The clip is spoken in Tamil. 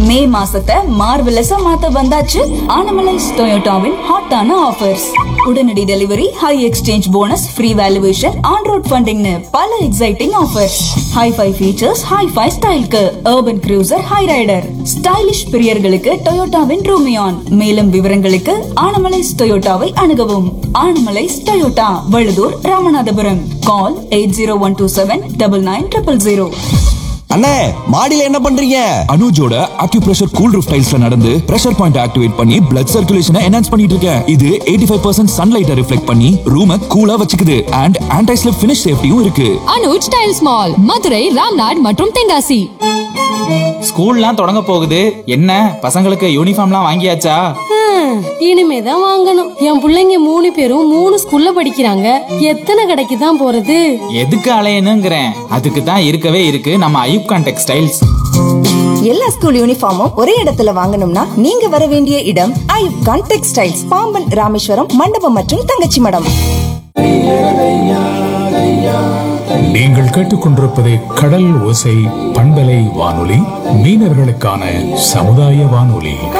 மே மாசத்தை மார்வெலஸா மாத்த வந்தாச்சு ஆனமலைஸ் டொயோட்டாவின் ஹாட்டான ஆஃபர்ஸ் உடனடி delivery high exchange bonus free valuation on road ஃபண்டிங்னு பல exciting offers hi fi features hi fi ஸ்டைல்க்கு urban cruiser Hyryder stylish பிரியர்களுக்கு டொயோட்டாவின் ரூமியான் மேலும் விவரங்களுக்கு ஆனமலைஸ் டொயோட்டாவை அணுகவும் Anamalais Toyota Valudur Ramanathapuram call eight zero one two seven double nine triple zero அண்ணே மாடியில என்ன பண்றீங்க அனுஜோட அக்யூப்ரெஷர் கூல் ரூஃப் டைல்ஸ்ல நடந்து பிரஷர் பாயிண்ட் ஆக்டிவேட் பண்ணி பிளட் சர்க்குலேஷனை என்ஹான்ஸ் பண்ணிட்டு இருக்கேன் இது 85% ஃபைவ் பர்சன்ட் சன்லைட்டை ரிஃப்ளெக்ட் பண்ணி ரூமை கூலா வச்சுக்குது அண்ட் ஆன்டி ஸ்லிப் ஃபினிஷ் சேஃப்டியும் இருக்கு அனுஜ் டைல்ஸ் மால் மதுரை ராம்நாட் மற்றும் தென்காசி ஸ்கூல்லாம் தொடங்க போகுது என்ன பசங்களுக்கு யூனிஃபார்ம்லாம் வாங்கியாச்சா இனிமே தான் வாங்கணும் என் புள்ளைங்க மூணு பேரும் மூணு ஸ்கூல்ல படிக்கிறாங்க எத்தனை கடைக்கு தான் போறது எதுக்கு அலையணுங்கிறேன் அதுக்கு தான் இருக்கவே இருக்கு நம்ம ஐயூப்கான் டெக்ஸ்டைல்ஸ் எல்லா ஸ்கூல் யூனிஃபார்மும் ஒரே இடத்துல வாங்கணும்னா நீங்க வர வேண்டிய இடம் ஐயுப்கான் டெக்ஸ்டைல்ஸ் பாம்பன் ராமேஸ்வரம் மண்டபம் மற்றும் தங்கச்சி மடம் நீங்கள் கேட்டுக்கொண்டிருப்பது கடல் ஓசை பண்பலை வானொலி மீனவர்களுக்கான சமுதாய வானொலி